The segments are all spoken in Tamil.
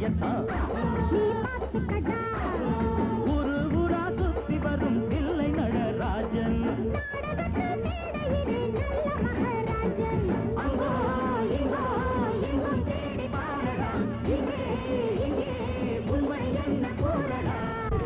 உண்மையத்தான் ஊரு ஊரா சுத்தி வரும் இல்லை நடராஜன் அங்கோ இங்கோ எங்கும் தேடி பாரடா இங்கே இங்கே உண்மை என்ன கூறடா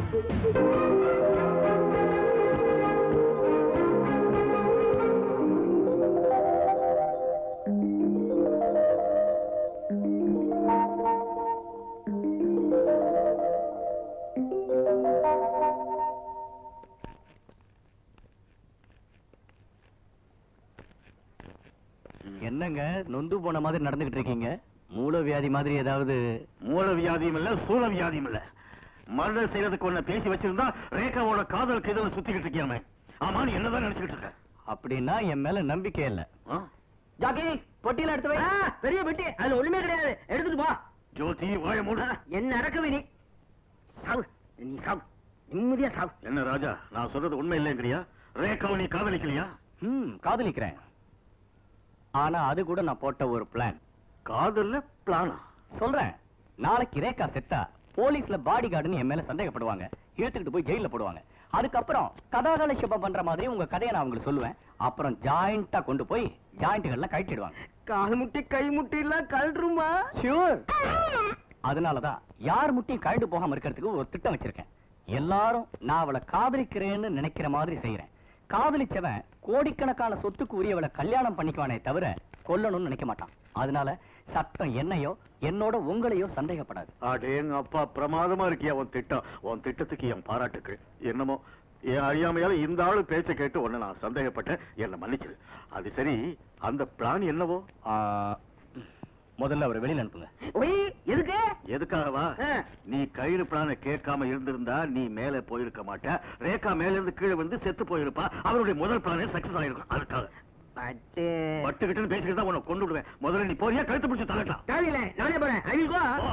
என்னங்க நொந்து போன மாதிரி நடந்துகிட்டு இருக்கீங்க மூல வியாதி மாதிரி ஏதாவது மூல வியாதியும் இல்ல சூழ வியாதியும் இல்ல மர்டர் செய்யறதுக்கு ஒண்ணு பேசி வச்சிருந்தா ரேகாவோட காதல் கிதல் சுத்திக்கிட்டு இருக்கியாமே ஆமா நீ என்னதான் நினைச்சுக்கிட்டு இருக்க அப்படின்னா என் மேல நம்பிக்கை இல்ல ஆ? ஜாக்கி பொட்டியில எடுத்து வை பெரிய பெட்டி அதுல ஒண்ணுமே கிடையாது எடுத்துட்டு போ ஜோதி வாய மூடு என்ன நடக்குது நீ சாவு நீ சாவு நிம்மதியா சாவு என்ன ராஜா நான் சொல்றது உண்மை இல்லைங்கிறியா ரேகாவை நீ காதலிக்கலையா ம் காதலிக்கிறேன் ஆனா அது கூட நான் போட்ட ஒரு பிளான் காதல்ல பிளானா சொல்றேன் நாளைக்கு ரேகா செத்தா போலீஸ்ல பாடி கார்டுன்னு என் மேல சந்தேகப்படுவாங்க இழுத்துக்கிட்டு போய் ஜெயில போடுவாங்க அதுக்கப்புறம் கதாகல சிவம் பண்ற மாதிரி உங்க கதையை நான் உங்களுக்கு சொல்லுவேன் அப்புறம் ஜாயிண்டா கொண்டு போய் ஜாயிண்ட்டுகள்லாம் கழட்டிடுவாங்க கால் முட்டி கை முட்டி எல்லாம் கழட்டுருமா ஷூர் அதனாலதான் யார் முட்டியும் கழண்டு போகாம இருக்கிறதுக்கு ஒரு திட்டம் வச்சிருக்கேன் எல்லாரும் நான் அவளை காதலிக்கிறேன்னு நினைக்கிற மாதிரி செய்யறேன் காதலிச்சவன் கோடிக்கணக்கான சொத்துக்கு உரியவளை கல்யாணம் பண்ணிக்குவானே தவிர கொல்லணும்னு நினைக்க மாட்டான் அதனால சட்டம் என்னையோ என்னோட உங்களையோ சந்தேகப்படாது அடேங்க அப்பா பிரமாதமா இருக்கியா உன் திட்டம் உன் திட்டத்துக்கு என் பாராட்டுக்கள் என்னமோ என் அறியாமையால இந்த ஆளு பேச்ச கேட்டு உன்னை நான் சந்தேகப்பட்டேன் என்ன மன்னிச்சிரு அது சரி அந்த பிளான் என்னவோ ஆ, முதல்ல அவரை வெளியில அனுப்புங்க ஒய் எதுக்கு எதுக்காகவா ஆ. நீ கயிறு பிளான கேட்காம இருந்திருந்தா நீ மேல போயிருக்க மாட்ட ரேகா மேல இருந்து கீழே வந்து செத்து போயிருப்பா அவருடைய முதல் பிளானே சக்சஸ் ஆயிருக்கும் அதுக்காக பட்டு பட்டுக்கிட்டு பேசிக்கிட்டு தான் உன்னை கொண்டு விடுவேன் முதல்ல நீ போறியா கழுத்து பிடிச்சு தள்ளட்டா காலையில நானே போறேன் அழிக்கோ போ.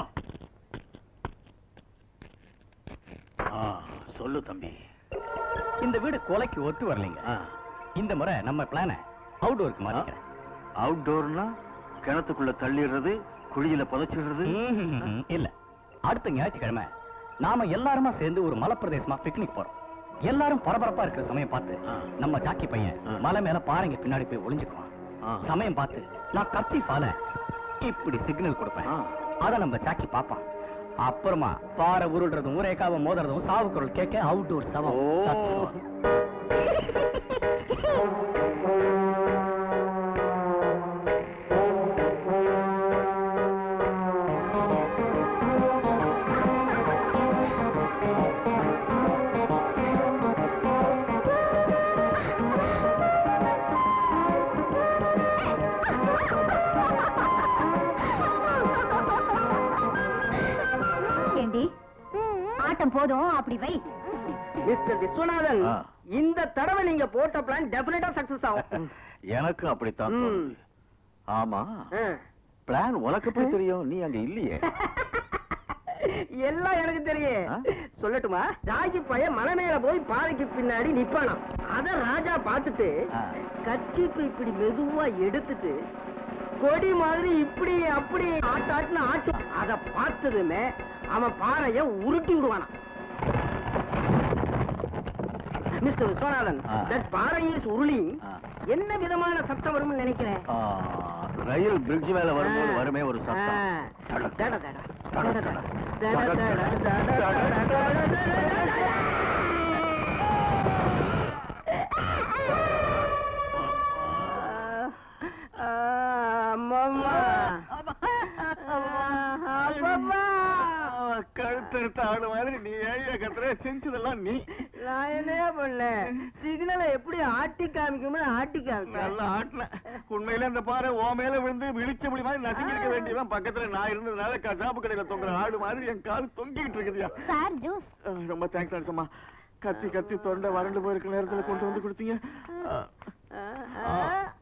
ஆ, சொல்லு தம்பி இந்த வீடு கொலைக்கு ஒத்து வரலைங்க இந்த முறை நம்ம பிளான அவுட்டோருக்கு மாத்திக்கிறேன் அவுட்டோர்னா கிணத்துக்குள்ள தள்ளிடுறது குழியில புதைச்சிடுறது ம்ஹும். இல்ல அடுத்த ஞாயிற்றுக்கிழமை நாம எல்லாருமா சேர்ந்து ஒரு மலைப்பிரதேசமா பிக்னிக் போறோம் எல்லாரும் பரபரப்பா இருக்கிற சமயம் பார்த்து ஆ. நம்ம ஜாக்கி பையன் ஆ. மலை மேல பாறைங்க பின்னாடி போய் ஒளிஞ்சுக்குவான் ஆ. சமயம் பார்த்து நான் கத்தி பால இப்படி சிக்னல் கொடுப்பேன் ஆ. அத நம்ம ஜாக்கி பாப்பான் அப்புறமா பாறை உருள்றதும் ஊரேக்காவ மோதுறதும் சாவு குரல் கேட்க அவுட்டோர் சவம் ஓ. That's all. ஏண்டி ஆட்டம் போதும் அப்படி வை மிஸ்டர் விஸ்வநாதன் ஆ. இந்த தடவை நீங்க போட்ட பிளான் டெபினட்டா சக்சஸ் ஆகும் எனக்கு அப்படித்தான் ம். தோணுது. ஆமா ஆ. பிளான் உனக்கு எப்படி தெரியும் நீ அங்க இல்லையே எல்லாம் எனக்கு தெரியும் ஆ? சொல்லட்டுமா ராஜி பையன் மலை மேல போய் பாறைக்கு பின்னாடி நிப்பானாம் அத ராஜா பார்த்துட்டு ஆ. கச்சிப்பு இப்படி மெதுவா எடுத்துட்டு கொடி மாதிரி இப்படி அப்படி ஆட்டாட்டுன்னு ஆட்டும் அத பார்த்ததுமே அவன் பாறைய உருட்டி விடுவானாம் மிஸ்டர் விஸ்வநாதன் ஆ. தட் பாறை இஸ் உருளி ஆ. என்ன விதமான சத்தம் வரும்னு நினைக்கிறேன் ஆ, ரயில் பிரிட்ஜ் மேல வரும்போது ஆ. வருமே ஒரு சத்தம் ஆ. தட, தட, தட. தட. தட, தட, தட. தட, தட, தட, தட, தட, தட, தட. ஆ, அம்மம்மா. அப்பப்பா. கழுத்தெடுத்த ஆடு மாதிரி நீ ஏழிய கத்துற செஞ்சதெல்லாம் நீ நான் என்னையா பண்ணேன் சிக்னலை எப்படி ஆட்டி காமிக்கும்னு ஆட்டி நல்லா காமிச்சேன் ஆட்டின உண்மையில இந்த பாறை ஓ மேல விழுந்து விழிச்ச முடி மாதிரி நசுங்கிருக்க வேண்டியவன் பக்கத்துல நான் இருந்ததுனால கசாப்பு கடையில தொங்குற ஆடு மாதிரி என் கால் தொங்கிட்டு இருக்குதுயா சார் ஜூஸ் அஹ், ரொம்ப தேங்க்ஸ் அடிச்சம்மா கத்தி கத்தி தொண்டை வறண்டு போயிருக்க நேரத்துல கொண்டு வந்து கொடுத்தீங்க அஹ்,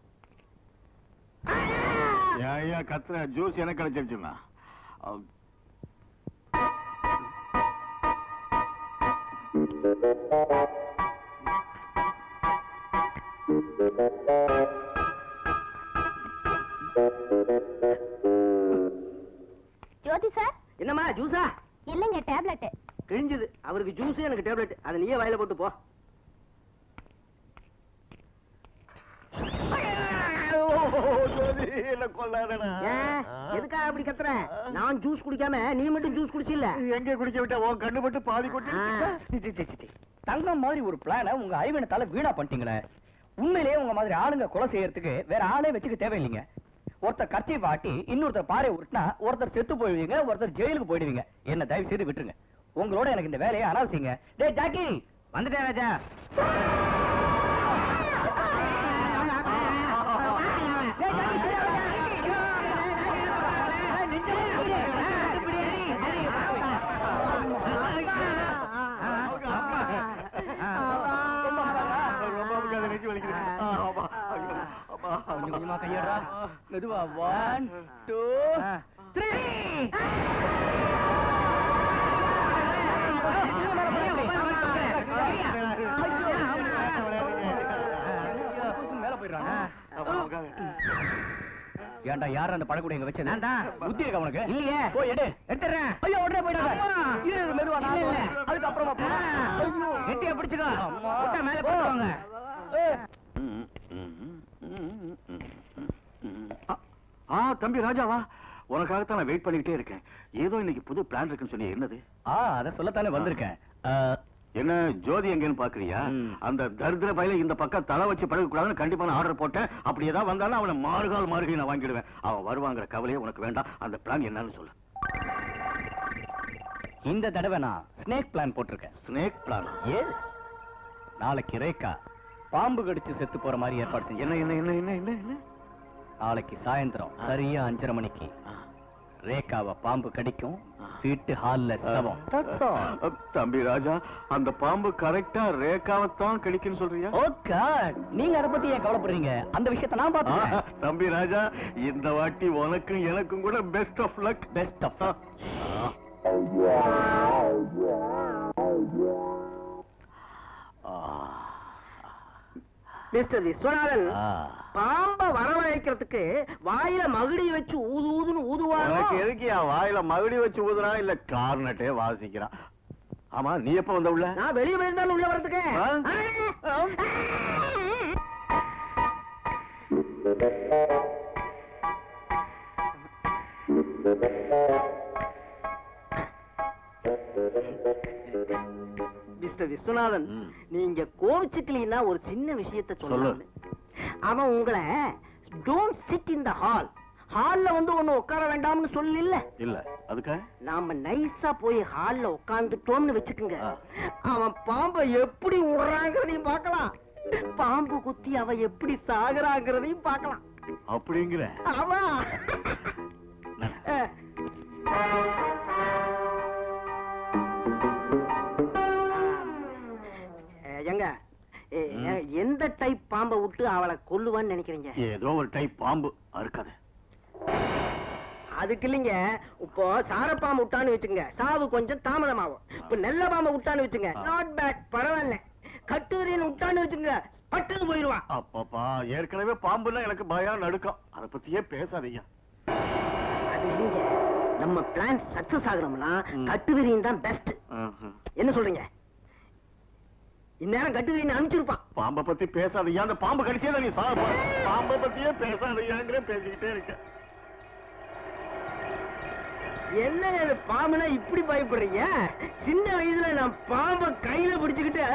ஏன் ஐயா கத்துற ஜூஸ் எனக்கு கிடைச்சிருச்சுண்ணா அஹ், ஜோதி சார் என்னம்மா ஜூஸா இல்லைங்க டேப்லெட் கிழிஞ்சது அவருக்கு ஜூஸ் எனக்கு டேப்லெட் அதை நீயே வாயில போட்டு போ என்ன கொள்ளாதடா ஏன் எதுக்காக அப்படி கத்துற நான் ஜூஸ் குடிக்காம நீ மட்டும் ஜூஸ் குடிச்சில்ல எங்க குடிக்க விட்ட உன் கண்ணு மட்டும் பாதி கொட்டி சி, சி, சி, சி, சி. தங்கம் மாதிரி ஒரு பிளான உங்க ஐவனத்தால வீணா பண்ணிட்டீங்களே உண்மையிலேயே உங்க மாதிரி ஆளுங்க கொலை செய்யறதுக்கு வேற ஆளே வச்சுக்க தேவையில்லைங்க ஒருத்தர் கட்சி வாட்டி இன்னொருத்தர் பாறை உருட்டினா ஒருத்தர் செத்து போயிடுவீங்க ஒருத்தர் ஜெயிலுக்கு போயிடுவீங்க என்ன தயவு செய்து விட்டுருங்க உங்களோட எனக்கு இந்த வேலையை அனாவசியங்க டேய் ஜாக்கி வந்துட்டேன் ராஜா ரொம்ப முடியாத நெஞ்சு வலிக்குது ஆ, ஆமா. ஐயோ, அம்மா. கொஞ்சம் கொஞ்சமா கையடா மெதுவா ஒன் டூ த்ரீ மேல போயிடுறாங்க ஆமா, உட்காரு. ஏன்டா யார் அந்த பழக்கூட எங்க வச்சது நான்டா. புத்தி இருக்கா உனக்கு இல்லையே. போய் எடு எடுத்துறேன் ஐயோ உடனே போயிடாத அம்மா. இரு இரு, மெதுவா நான் இல்ல, இல்ல. வரேன். அதுக்கப்புறமா போ. ஐயோ கெட்டியா பிடிச்சுக்கோ அம்மா. விட்டா மேல போட்டுருவாங்க ஏய். ம், ம், ம், ம், ம், ம். ஆ, ஆ தம்பி ராஜாவா உனக்காகத்தான் நான் வெயிட் பண்ணிக்கிட்டே இருக்கேன் ஏதோ இன்னைக்கு புது பிளான் இருக்குன்னு சொல்லி என்னது ஆ அத சொல்லத்தானே வந்திருக்கேன் ஆ, என்ன ஜோதி எங்கன்னு பாக்குறியா ம். அந்த தரித்திர பையில இந்த பக்கம் தலை வச்சு பழக கூடாதுன்னு கண்டிப்பா நான் ஆர்டர் போட்டேன் அப்படி ஏதாவது வந்தாலும் அவனை மாறுகால் மாறுகை நான் வாங்கிடுவேன் அவன் வருவாங்கிற கவலையே உனக்கு வேண்டாம் அந்த பிளான் என்னன்னு சொல்லு இந்த தடவை நான் ஸ்னேக் பிளான் போட்டிருக்கேன் ஸ்னேக் பிளான் எஸ் நாளைக்கு ரேகா பாம்பு கடிச்சு செத்து போற மாதிரி ஏற்பாடு செஞ்சு என்ன என்ன என்ன என்ன என்ன என்ன நாளைக்கு சாயந்தரம் சரியா அஞ்சரை மணிக்கு ஆ. ரேகாவை பாம்பு கடிக்கும் ஆ. வீட்டு ஹால்ல சவம் That's all. அ, தம்பி ராஜா அந்த பாம்பு கரெக்டா ரேகாவைத்தான் கடிக்குன்னு சொல்றியா ஓ காட் நீங்க அத பத்தி ஏன் கவலைப்படுறீங்க அந்த விஷயத்தை நான் ஆ, பாத்துக்கிறேன் தம்பி ராஜா இந்த வாட்டி உனக்கும் எனக்கும் கூட best of luck best of mister Viswanathan பாம்ப வரவழைக்கிறதுக்கு வாயில மகுடி வச்சு ஊது ஊதுன்னு ஊதுவாங்க உனக்கு எதுக்கு என் வாயில மகுடி வச்சு ஊதுறான் இல்ல கார்னட்டே வாசிக்கிறான் ஆமா நீ எப்ப வந்த உள்ள நான் வெளியே போயிருந்தாலும் உள்ள வரதுக்கு ஆ? மிஸ்டர் விஸ்வநாதன் ம். நீங்க கோவிச்சுக்கலீங்கன்னா ஒரு சின்ன விஷயத்த சொல்லு. சொல்லு அவன் உங்களை don't sit in the hall ஹால்ல வந்து ஒண்ணு உட்கார வேண்டாம்னு சொல்லல இல்ல அதுக்கா நாம நைஸா போய் ஹால்ல உட்கார்ந்துட்டோம்னு வச்சுக்குங்க ஆ. அவன் பாம்பை எப்படி விடுறாங்கிறதையும் பார்க்கலாம் பாம்பு குத்தி அவன் எப்படி சாகுறாங்கிறதையும் பார்க்கலாம் அப்படிங்கிற ஆமா அஹ். அஹ், எங்க எ- ம். எ- எந்த டைப் பாம்பை விட்டு அவளை கொல்லுவான்னு நினைக்கிறீங்க ஏதோ ஒரு டைப் பாம்பு அறுக்காத அதுக்கு இல்லைங்க இப்போ சாரப்பாம்பு விட்டான்னு வச்சுங்க சாவு கொஞ்சம் தாமதமாகும் இப்ப நெல்ல பாம்பை விட்டான்னு வச்சுங்க ஆ. நாட் பேட் பரவாயில்ல கட்டுவரின்னு விட்டான்னு வச்சுங்க பட்டுன்னு போயிடுவான் அப்பப்பா ஏற்கனவே பாம்புன்னா எனக்கு பயம் நடுக்கம் அத பத்தியே பேசாதீங்க அது இல்லைங்க நம்ம பிளான் சக்சஸ் ஆகணும்னா ம். கட்டுவரியும் தான் பெஸ்ட் ம்ஹும். என்ன சொல்றீங்க இந்நேரம் கட்டுவரின்னு அனுப்பிச்சிருப்பான் பாம்பை பத்தி பேசாதீங்க அந்த பாம்பு கடிச்சே நீ சாக போற. பாம்பை பத்தியே பேசாதீங்கிற பேசிக்கிட்டே இருக்க என்னங்க இது பாம்புனா இப்படி பயப்படுறீங்க சின்ன வயசுல நான் பாம்பை கையில பிடிச்சுக்கிட்டு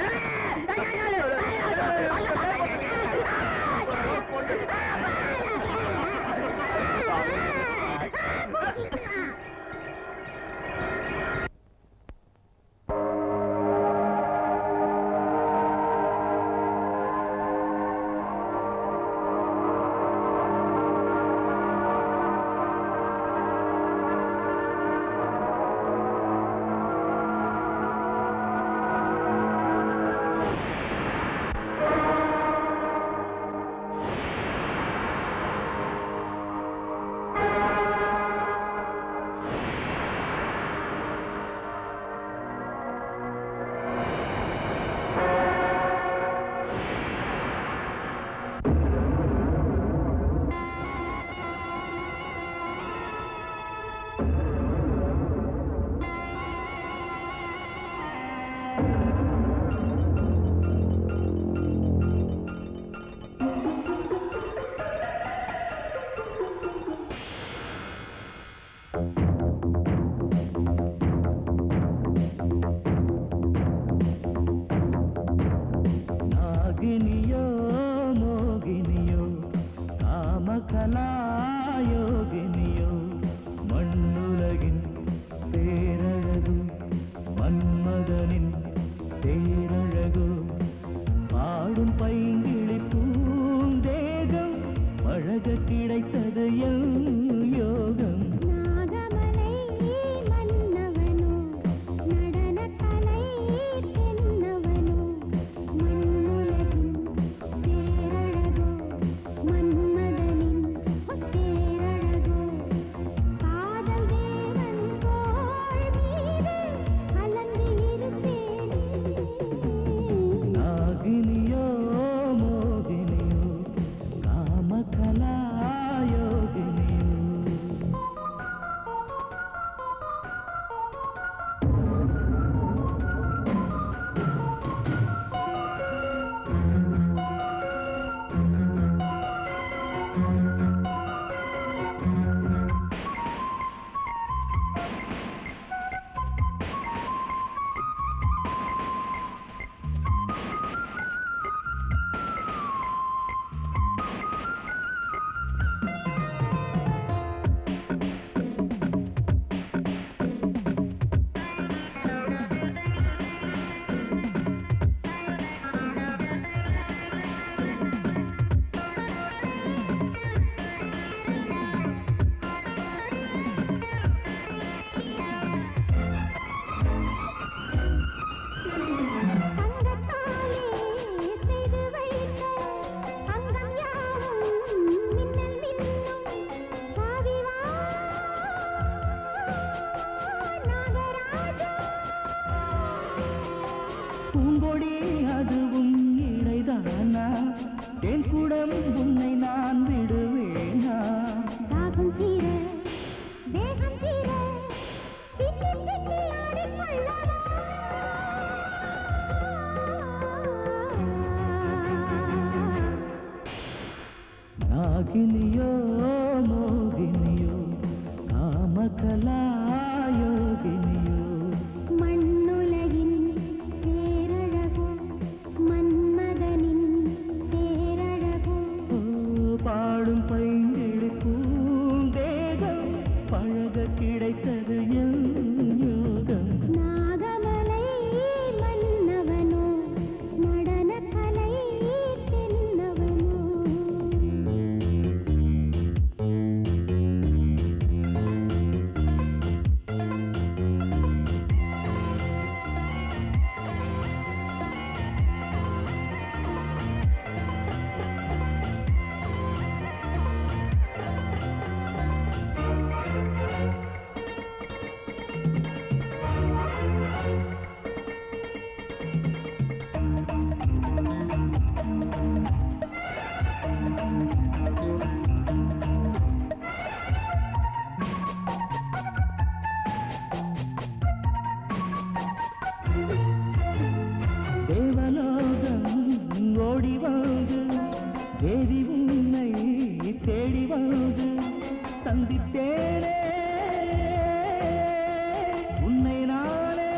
பூங்கொடி அதுவும் இடைதானா என் குடம் உன்னை நான் விடுவேனா தாகம் தீர வேகம் தீர திக்கி திக்கி ஆடிக்கொள்ளவா நாகினியோ மோகினியோ காமகலாயோகினியோ மண்ணுலகின் பேரழகோ மன்மதனின் பேரழகோ ஓ, பாடும் பைங்கிழி பூந்தேகம் பழக கிடைத்தது என் யோகம் நாகமலை மன்னவனோ நடனக்கலை தென்னவனோ தேவலோகம் ஓடி வந்து தேவி உன்னை தேடி வந்து சந்தித்தேனே உன்னை நானே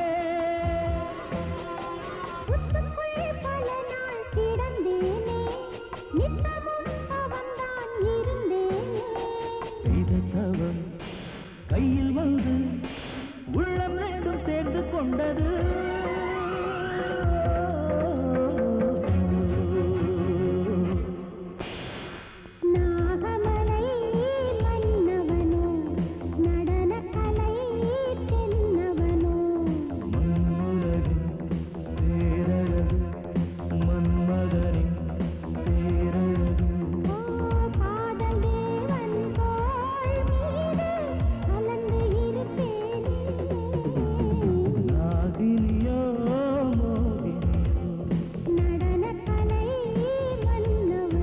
புத்துக்குள் பல நாள் கிடந்தேனே நித்தமும் அவன்தான் இருந்தேனே செய்த தவம் கையில் வந்து உள்ளம் ரெண்டும் சேர்ந்து கொண்டது நாகமலை மன்னவனோ நடனக்கலை தென்னவனோ மண்ணுலகின் பேரழகு மன்மதனின் பேரழகு ஓ காதல் தேவன் தோள் மீது கலந்து இருப்பேனே நாகினியோ மோகினியோ நடனக்கலை மன்னவனோ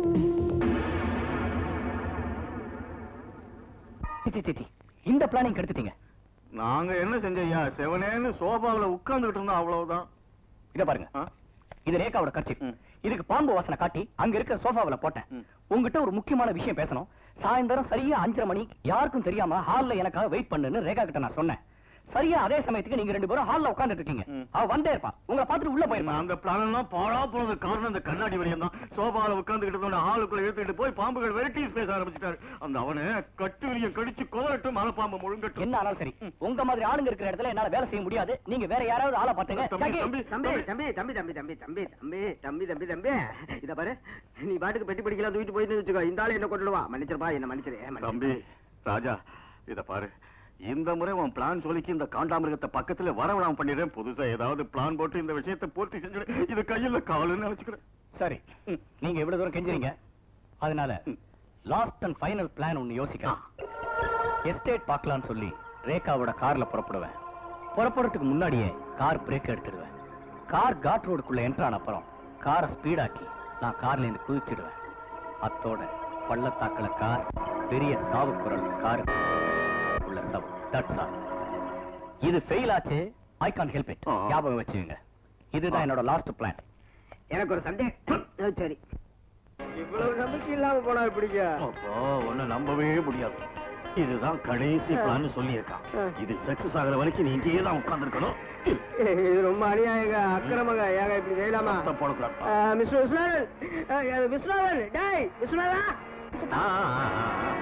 சித்தி சித்தி இந்த பிளானிங் கெடுத்துட்டீங்க நாங்க என்ன செஞ்சையா செவனேன்னு சோபாவுல உட்கார்ந்துகிட்டு இருந்தோம் அவ்வளவுதான் இத பாருங்க ஆ? இது ரேகாவோட கட்சி ம். இதுக்கு பாம்பு வாசனை காட்டி அங்க இருக்க சோஃபாவுல போட்டேன் ம். உங்ககிட்ட ஒரு முக்கியமான விஷயம் பேசணும் சாயந்தரம் சரியா அஞ்சரை மணி யாருக்கும் தெரியாம ஹால்ல எனக்காக வெயிட் பண்ணுன்னு ரேகா கிட்ட நான் சொன்னேன் சரியா அதே சமயத்துக்கு நீங்க ரெண்டு பேரும் ஹால்ல உட்கார்ந்துட்டு இருக்கீங்க ம். அவ வந்தே இருப்பா உங்களை பார்த்துட்டு உள்ள போயிருப்பான் அந்த பிளான் எல்லாம் பாழா போனது காரணம் இந்த கண்ணாடி வழியம் தான் சோபால உட்கார்ந்துகிட்டு இருந்த ஆளுக்குள்ள இழுத்துட்டு போய் பாம்புகள் வெரைட்டிஸ் பேச ஆரம்பிச்சிட்டாரு அந்த அவனை கட்டு விரியம் கடிச்சு கோரட்டும் மலைப்பாம்பு முழுங்கட்டும் என்ன ஆனாலும் சரி உங்க மாதிரி ஆளுங்க இருக்கிற இடத்துல என்னால வேலை செய்ய முடியாது நீங்க வேற யாராவது ஆளை பாத்துங்க தம்பி, ஜாக்கி, தம்பி, தம்பி தம்பி தம்பி தம்பி தம்பி தம்பி தம்பி தம்பி தம்பி தம்பி இத பாரு நீ பாட்டுக்கு பெட்டி படிக்கலாம் தூக்கிட்டு போயிட்டு வச்சுக்கோ இந்த ஆளு என்ன கொண்டுடுவா மன்னிச்சிருப்பா என்ன மன்னிச்சிரு மன்னிச்சிரு. தம்பி ராஜா இத பாரு இந்த முறை உன் பிளான் சொல்லிக்கு இந்த காண்டாமிருகத்தை பக்கத்துல வரவிடாம பண்ணிடுறேன் புதுசா ஏதாவது பிளான் போட்டு இந்த விஷயத்தை பூர்த்தி செஞ்சிடு இது கையில காலுன்னு நினைச்சுக்கிறேன் சரி நீங்க இவ்வளவு தூரம் கெஞ்சுறீங்க அதனால லாஸ்ட் அண்ட் ஃபைனல் பிளான் ஒன்னு யோசிக்கலாம் எஸ்டேட் பார்க்கலாம்னு சொல்லி ரேகாவோட கார்ல புறப்படுவேன் புறப்படுறதுக்கு முன்னாடியே கார் பிரேக் எடுத்துடுவேன் கார் காட் ரோடுக்குள்ள என்ட்ரான அப்புறம் காரை ஸ்பீடாக்கி நான் கார்ல இருந்து குதிச்சிடுவேன் அத்தோட பள்ளத்தாக்குல கார் பெரிய சாவு குரல் கார் உள்ள சவு தட்ஸ் ஆல் இது ஃபெயில் ஆச்சு ஐ கான் ஹெல்ப் இட் ஆ. ஞாபகம் வச்சுக்கோங்க இதுதான் என்னோட லாஸ்ட் பிளான் எனக்கு ஒரு சந்தேகம் அஹ், சரி இவ்வளவு நம்பிக்கை இல்லாம போனா எப்படிங்க அப்போ உன்னை நம்பவே முடியாது இதுதான் கடைசி பிளான் சொல்லியிருக்கான் இது சக்சஸ் ஆகுற வரைக்கும் நீ இங்கேயே தான் உட்கார்ந்துருக்கணும் இது ரொம்ப அநியாயங்க அக்கிரமங்க ஏங்க இப்படி செய்யலாமா போடக்கூடாது அஹ், மிஸ்டர் விஸ்வநாதன் அஹ், விஸ்வநாதன் டேய் விஸ்வநாதா ஆ, ஆ, ஆ,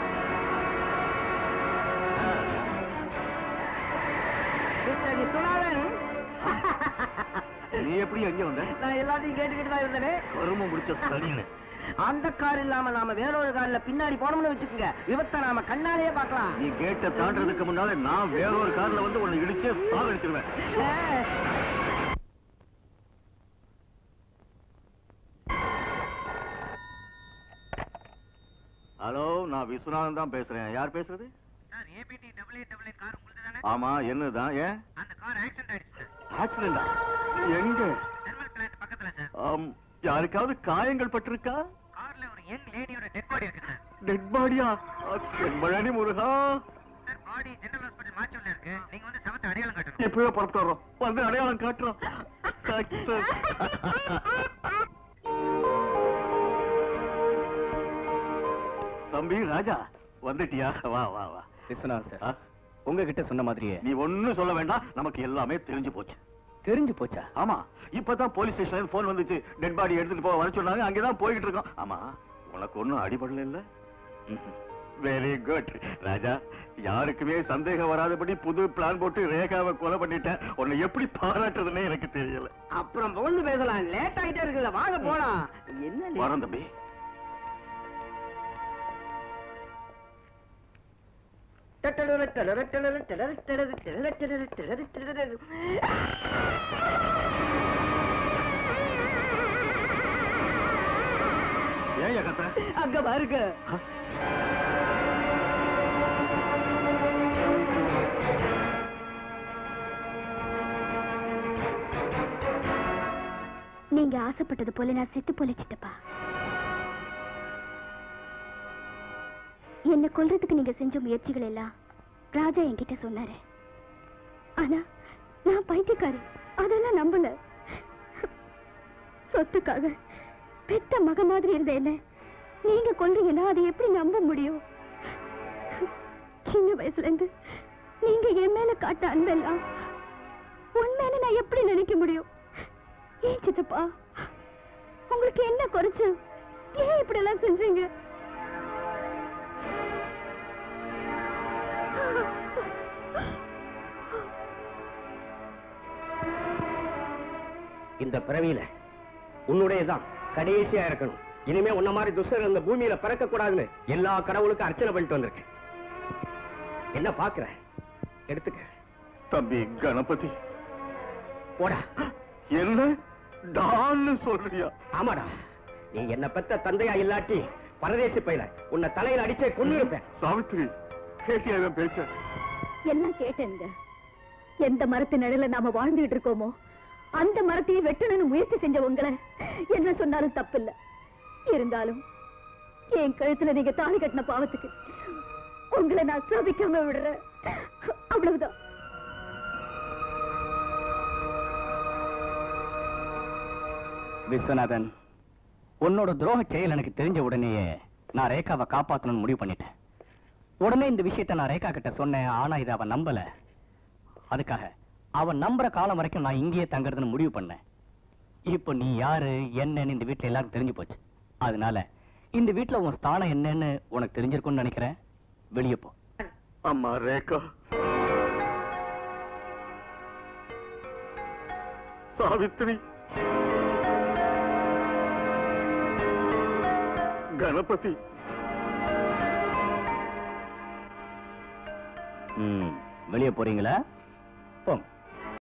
ஆ. மிஸ்டர் விஸ்வநாதன் நீ எப்படி எங்க வந்த நான் எல்லாத்தையும் கேட்டுக்கிட்டு தான் இருந்தேனே கரும முடிச்ச சனியனு அந்த கார் இல்லாம நாம வேற ஒரு கார்ல பின்னாடி போனோம்னு வச்சுக்கோங்க விபத்தை நாம கண்ணாலேயே பார்க்கலாம் நீ கேட்ட தாண்டறதுக்கு முன்னால நான் வேற ஒரு கார்ல வந்து உன்னை இடிச்சு சாகடிச்சிருவேன் அஹ், ஹலோ நான் விஸ்வநாதன் தான் பேசுறேன் யார் பேசுறது ஆமா என்னதான் ஏன் ஆக்சிடென்டா எங்க ஆம், யாருக்காவது காயங்கள் பட்டிருக்கா கார்ல ஒரு யங் லேடியோட டெட் பாடி இருக்கு சார் டெட் பாடியா தென்பழனி முருகா சார் பாடி ஜெனரல் ஹாஸ்பிட்டல் மாச்சூர்ல இருக்கு நீங்க வந்து சமத்தை அடையாளம் காட்டணும் எப்பவே புறப்பட்டு வர்றோம் வந்து அடையாளம் காட்டுறோம் டாக்டர். தம்பி ராஜா வந்துட்டியா வா வா வா விஸ்வநாதன் ஆ? சார் உங்ககிட்ட சொன்ன மாதிரியே நீ ஒண்ணும் சொல்ல வேண்டாம் நமக்கு எல்லாமே தெரிஞ்சு போச்சு தெரிஞ்சு போச்சா ஆமா இப்பதான் போலீஸ் ஸ்டேஷன்ல போன் வந்துச்சு டெட் பாடி எடுத்துட்டு போக வர சொன்னாங்க அங்கதான் போயிட்டு இருக்கோம் ஆமா உனக்கு ஒண்ணும் அடிபடல இல்ல வெரி குட் ராஜா யாருக்குமே சந்தேகம் வராதபடி புது பிளான் போட்டு ரேகாவை கொலை பண்ணிட்டேன் உன்னை எப்படி பாராட்டுறதுன்னே எனக்கு தெரியல அப்புறம் புகழ்ந்து பேசலாம் லேட் ஆயிட்டே இருக்குல்ல வாங்க போலாம் என்ன late? வரேன் தம்பி டடடட, டடட, டடட, டடட, டடட, டடட, டடட, டடட, டடட. ஏன் கத்த அங்க பாருங்க நீங்க ஆசைப்பட்டது போல நான் செத்து பொழைச்சிட்டப்பா என்ன கொல்றதுக்கு நீங்க செஞ்ச முயற்சிகள் எல்லாம் ராஜா என்கிட்ட சொன்னாரு ஆனா நான் பைத்தியக்காரி அதெல்லாம் நம்பல சொத்துக்காக பெத்த மக மாதிரி இருந்த என்ன நீங்க கொல்றீங்கன்னா அதை எப்படி நம்ப முடியும் சின்ன வயசுல இருந்து நீங்க என் மேல காட்ட அன்பெல்லாம் உண்மைன்னு நான் எப்படி நினைக்க முடியும் ஏன் சித்தப்பா உங்களுக்கு என்ன குறைச்சு ஏன் இப்படி எல்லாம் செஞ்சீங்க இந்த பிறவியில உன்னுடையதான் கடைசியா இருக்கணும் இனிமே உன்ன மாதிரி துஷ்டர் இந்த பூமியில பிறக்க கூடாதுன்னு எல்லா கடவுளுக்கும் அர்ச்சனை பண்ணிட்டு வந்திருக்கேன் என்ன பாக்குற எடுத்துக்க தம்பி கணபதி போடா என்ன டான்னு சொல்றியா ஆமாடா நீ என்ன பெத்த தந்தையா இல்லாட்டி பரதேசி பையல உன்னை தலையில அடிச்சே கொண்டு இருப்பேன் சாவித்ரி கேட்டியா இவன் பேச்ச எல்லாம் கேட்டேங்க எந்த மரத்து நிழல நாம வாழ்ந்துகிட்டு இருக்கோமோ அந்த மரத்தையே வெட்டணும்னு முயற்சி செஞ்ச உங்களை என்ன சொன்னாலும் தப்பில்ல இருந்தாலும் என் கழுத்துல நீங்க தாலி கட்டின பாவத்துக்கு உங்களை நான் சபிக்காம விடுறேன் அவ்வளவுதான் விஸ்வநாதன் உன்னோட துரோக செயல் எனக்கு தெரிஞ்ச உடனேயே நான் ரேகாவை காப்பாத்தணும்னு முடிவு பண்ணிட்டேன் உடனே இந்த விஷயத்தை நான் ரேகா கிட்ட சொன்னேன் ஆனா இதை அவன் நம்பல அதுக்காக அவன் நம்புற காலம் வரைக்கும் நான் இங்கேயே தங்குறதுன்னு முடிவு பண்ணேன் இப்போ நீ யாரு என்னன்னு இந்த வீட்டுல எல்லாரும் தெரிஞ்சு போச்சு அதனால இந்த வீட்டுல உன் ஸ்தானம் என்னன்னு உனக்கு தெரிஞ்சிருக்கும்னு நினைக்கிறேன் வெளியே போ அம்மா ரேகா சாவித்ரி கணபதி ம் வெளியே போறீங்களா போங்க